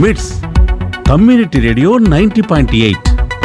మిట్స్ community radio ninety point eight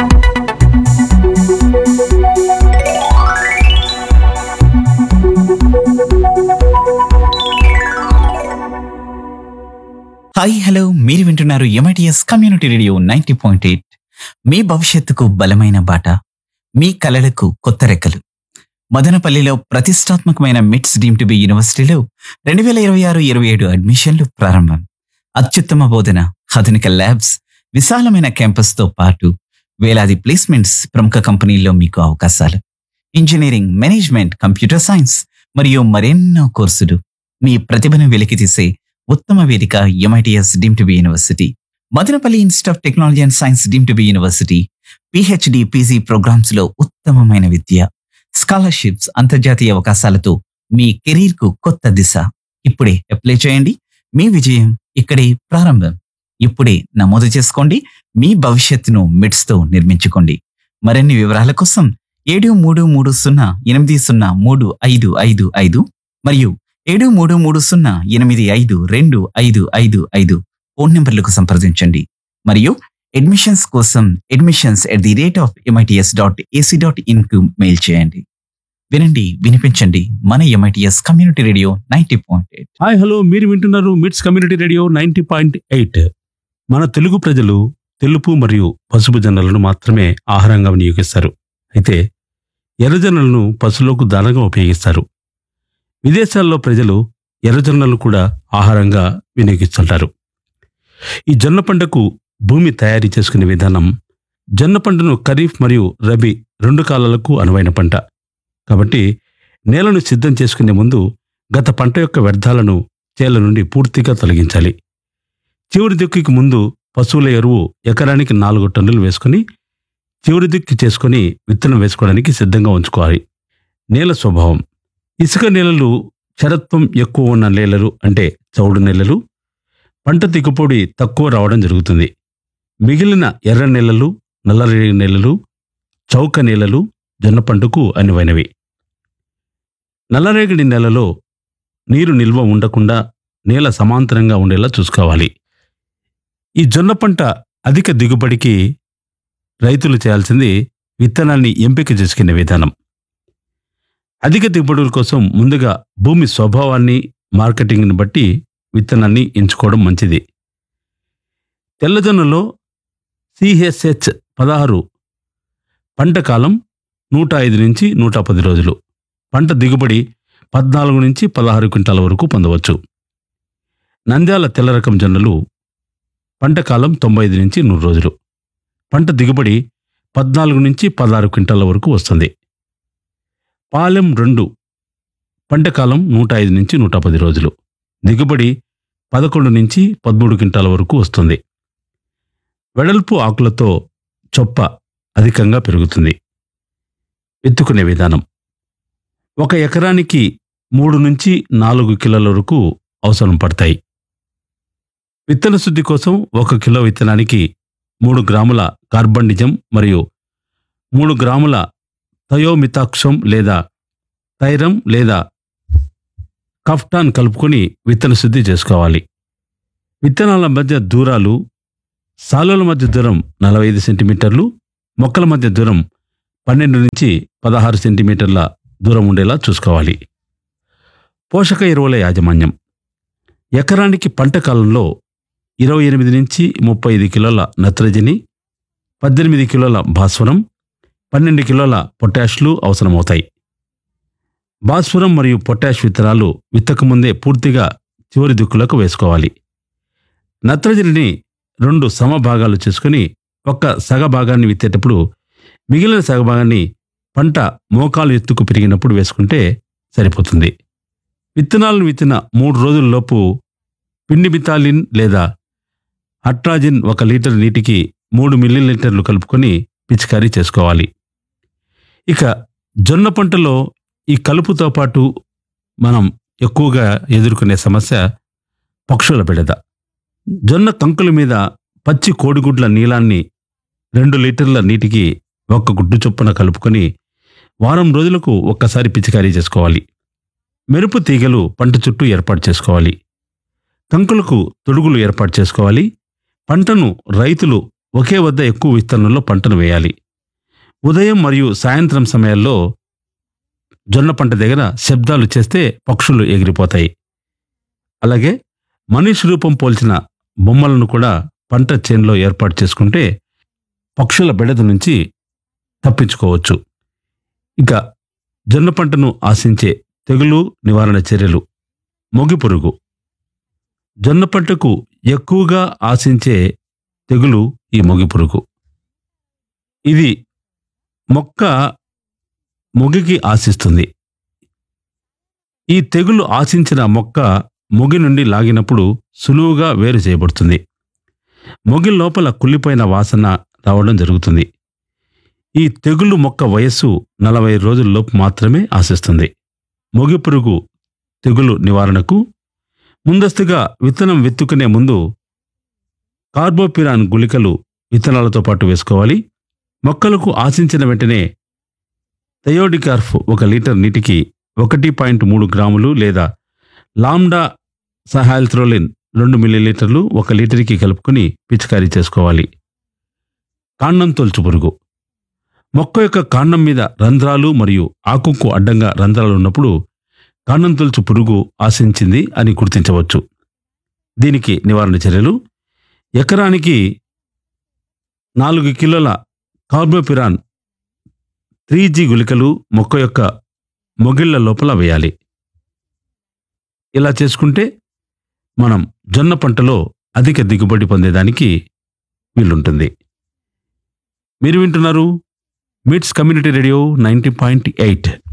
hi hello మీరు వింటున్నారు MITS community radio ninety point eight మీ భవిష్యత్తుకు బలమైన బాట మీ కలలకు కొత్త రెక్కలు మదనపల్లిలో ప్రతిష్టాత్మకమైన మిట్స్ డీమ్ టు బి యూనివర్సిటీలో రెండు వేల ఇరవై ఆరు ఇరవై ఏడు అడ్మిషన్లు ప్రారంభం అత్యుత్తమ బోధన ఆధునిక ల్యాబ్స్ విశాలమైన క్యాంపస్తో పాటు వేలాది ప్లేస్మెంట్స్ ప్రముఖ కంపెనీల్లో మీకు అవకాశాలు ఇంజనీరింగ్ మేనేజ్మెంట్ కంప్యూటర్ సైన్స్ మరియు మరెన్నో కోర్సులు మీ ప్రతిభను వెలికితీసే ఉత్తమ వేదిక MITS deemed to be university Madanapalle institute of technology and science deemed to be university PhD PG programmes లో ఉత్తమమైన విద్య స్కాలర్షిప్స్ అంతర్జాతీయ అవకాశాలతో మీ కెరీర్ కు కొత్త దిశ ఇప్పుడే అప్లై చేయండి మీ విజయం ఇక్కడే ప్రారంభం ఇప్పుడే నమోదు చేసుకోండి మీ భవిష్యత్తును మిడ్స్ తో నిర్మించుకోండి మరిన్ని వివరాల కోసం ఏడు మూడు మూడు సున్నా ఎనిమిది సున్నా మూడు ఐదు ఐదు ఐదు మరియు ఏడు మూడు మూడు సున్నా ఎనిమిది ఐదు రెండు ఐదు ఐదు ఐదు ఫోన్ నంబర్లకు సంప్రదించండి మరియు అడ్మిషన్స్ కోసం admissions at the rate of MITS dot AC dot in కు మెయిల్ చేయండి వినండి వినిపించండి మన MITS community radio ninety point eight hi hello మీరు వింటున్నారు MITS community radio ninety point eight మన తెలుగు ప్రజలు తెలుపు మరియు పసుపు జొన్నలను మాత్రమే ఆహారంగా వినియోగిస్తారు అయితే ఎర్రజొన్నలను పశువులకు దానంగా ఉపయోగిస్తారు విదేశాల్లో ప్రజలు ఎర్రజొన్నలను కూడా ఆహారంగా వినియోగిస్తుంటారు ఈ జొన్న పంటకు భూమి తయారీ చేసుకునే విధానం జొన్న పంటను ఖరీఫ్ మరియు రబీ రెండు కాలాలకు అనువైన పంట కాబట్టి నేలను సిద్ధం చేసుకునే ముందు గత పంట యొక్క వ్యర్థాలను చేల నుండి పూర్తిగా తొలగించాలి చివరి దిక్కుకి ముందు పశువుల ఎరువు ఎకరానికి నాలుగు టన్నులు వేసుకొని చివరి దిక్కు చేసుకొని విత్తనం వేసుకోవడానికి సిద్ధంగా ఉంచుకోవాలి నేల స్వభావం ఇసుక నేలలు చరత్వం ఎక్కువ ఉన్న నేలలు అంటే చౌడు నేలలు పంట దిగుబడి తక్కువ రావడం జరుగుతుంది మిగిలిన ఎర్ర నేలలు నల్లరేగడి నేలలు చౌక నేలలు జొన్న పంటకు అనువైనవి నల్లరేగడి నేలలో నీరు నిల్వ ఉండకుండా నేల సమాంతరంగా ఉండేలా చూసుకోవాలి ఈ జొన్న పంట అధిక దిగుబడికి రైతులు చేయాల్సింది విత్తనాన్ని ఎంపిక చేసుకునే విధానం అధిక దిగుబడుల కోసం ముందుగా భూమి స్వభావాన్ని మార్కెటింగ్ని బట్టి విత్తనాన్ని ఎంచుకోవడం మంచిది తెల్లజొన్నలో సిహెచ్హెచ్ పదహారు పంట కాలం నూట ఐదు నుంచి నూట పది రోజులు పంట దిగుబడి పద్నాలుగు నుంచి పదహారు క్వింటాల వరకు పొందవచ్చు నంద్యాల తెల్ల రకం జొన్నలు పంట కాలం తొంభై ఐదు నుంచి నూరు రోజులు పంట దిగుబడి పద్నాలుగు నుంచి పదహారు క్వింటాల వరకు వస్తుంది పాలెం రెండు పంట కాలం నూట ఐదు నుంచి నూట పది రోజులు దిగుబడి పదకొండు నుంచి పదమూడు క్వింటాల వరకు వస్తుంది వెడల్పు ఆకులతో చొప్ప అధికంగా పెరుగుతుంది ఎత్తుకునే విధానం ఒక ఎకరానికి మూడు నుంచి నాలుగు కిలోల వరకు అవసరం పడతాయి విత్తన శుద్ధి కోసం ఒక కిలో విత్తనానికి మూడు గ్రాముల కార్బండిజం మరియు మూడు గ్రాముల థయోమితాక్షం లేదా థైరం లేదా కఫ్టాన్ కలుపుకొని విత్తన శుద్ధి చేసుకోవాలి విత్తనాల మధ్య దూరాలు సాలుల మధ్య దూరం నలభై ఐదు సెంటీమీటర్లు మొక్కల మధ్య దూరం పన్నెండు నుంచి పదహారు సెంటీమీటర్ల దూరం ఉండేలా చూసుకోవాలి పోషక ఎరువుల యాజమాన్యం ఎకరానికి పంట కాలంలో ఇరవై ఎనిమిది నుంచి ముప్పై ఐదు కిలోల నత్రజని పద్దెనిమిది కిలోల భాస్వరం పన్నెండు కిలోల పొటాష్లు అవసరమవుతాయి భాస్వరం మరియు పొటాష్ విత్తనాలు విత్తకముందే పూర్తిగా చివరి దిక్కులకు వేసుకోవాలి నత్రజనిని రెండు సమభాగాలు చేసుకుని ఒక్క సగ భాగాన్ని విత్తేటప్పుడు మిగిలిన సగ భాగాన్ని పంట మోకాలు ఎత్తుకు పెరిగినప్పుడు వేసుకుంటే సరిపోతుంది విత్తనాలను విత్తిన మూడు రోజుల్లోపు పిండి బితాలిన్ లేదా అట్రాజిన్ ఒక లీటర్ నీటికి మూడు మిల్లీలీటర్లు కలుపుకొని పిచికారీ చేసుకోవాలి ఇక జొన్న పంటలో ఈ కలుపుతో పాటు మనం ఎక్కువగా ఎదుర్కొనే సమస్య పక్షుల బెడద జొన్న కంకుల మీద పచ్చి కోడిగుడ్ల నీలాన్ని రెండు లీటర్ల నీటికి ఒక్క గుడ్డు చొప్పున కలుపుకొని వారం రోజులకు ఒక్కసారి పిచికారీ చేసుకోవాలి మెరుపు తీగలు పంట చుట్టూ ఏర్పాటు చేసుకోవాలి కంకులకు తొడుగులు ఏర్పాటు చేసుకోవాలి పంటను రైతులు ఒకే వద్ద ఎక్కువ విస్తీర్ణంలో పంటను వేయాలి ఉదయం మరియు సాయంత్రం సమయాల్లో జొన్న పంట దగ్గర శబ్దాలు చేస్తే పక్షులు ఎగిరిపోతాయి అలాగే మనిషి రూపం పోల్చిన బొమ్మలను కూడా పంట చేనులో ఏర్పాటు చేసుకుంటే పక్షుల బెడద నుంచి తప్పించుకోవచ్చు ఇక జొన్న పంటను ఆశించే తెగులు నివారణ చర్యలు మొగి పురుగు జొన్న పంటకు ఎక్కువగా ఆశించే తెగులు ఈ మొగి పురుగు ఇది మొక్క మొగికి ఆశిస్తుంది ఈ తెగులు ఆశించిన మొక్క మొగి నుండి లాగినప్పుడు సులువుగా వేరు చేయబడుతుంది మొగి లోపల కుళ్ళిపోయిన వాసన రావడం జరుగుతుంది ఈ తెగులు మొక్క వయస్సు నలభై రోజుల్లోపు మాత్రమే ఆశిస్తుంది మొగి పురుగు తెగులు నివారణకు ముందస్తుగా విత్తనం విత్తుకునే ముందు కార్బోపిరాన్ గుళికలు విత్తనాలతో పాటు వేసుకోవాలి మొక్కలకు ఆశించిన వెంటనే థయోడికార్ఫ్ ఒక లీటర్ నీటికి ఒకటి పాయింట్ మూడు గ్రాములు లేదా లామ్డా సహాల్త్రోలిన్ రెండు మిల్లీలీటర్లు ఒక లీటర్కి కలుపుకొని పిచికారీ చేసుకోవాలి కాండం తొలుచు పురుగు మొక్క యొక్క కాండం మీద రంధ్రాలు మరియు ఆకుకు అడ్డంగా రంధ్రాలు ఉన్నప్పుడు కాండం తొలుచు పురుగు ఆశించింది అని గుర్తించవచ్చు దీనికి నివారణ చర్యలు ఎకరానికి నాలుగు కిలోల కార్బోపిరాన్ త్రీ జీ గుళికలు మొక్క యొక్క మొగిళ్ల లోపల వేయాలి ఇలా చేసుకుంటే మనం జొన్న పంటలో అధిక దిగుబడి పొందేదానికి వీలుంటుంది మీరు వింటున్నారు MITS community radio ninety point eight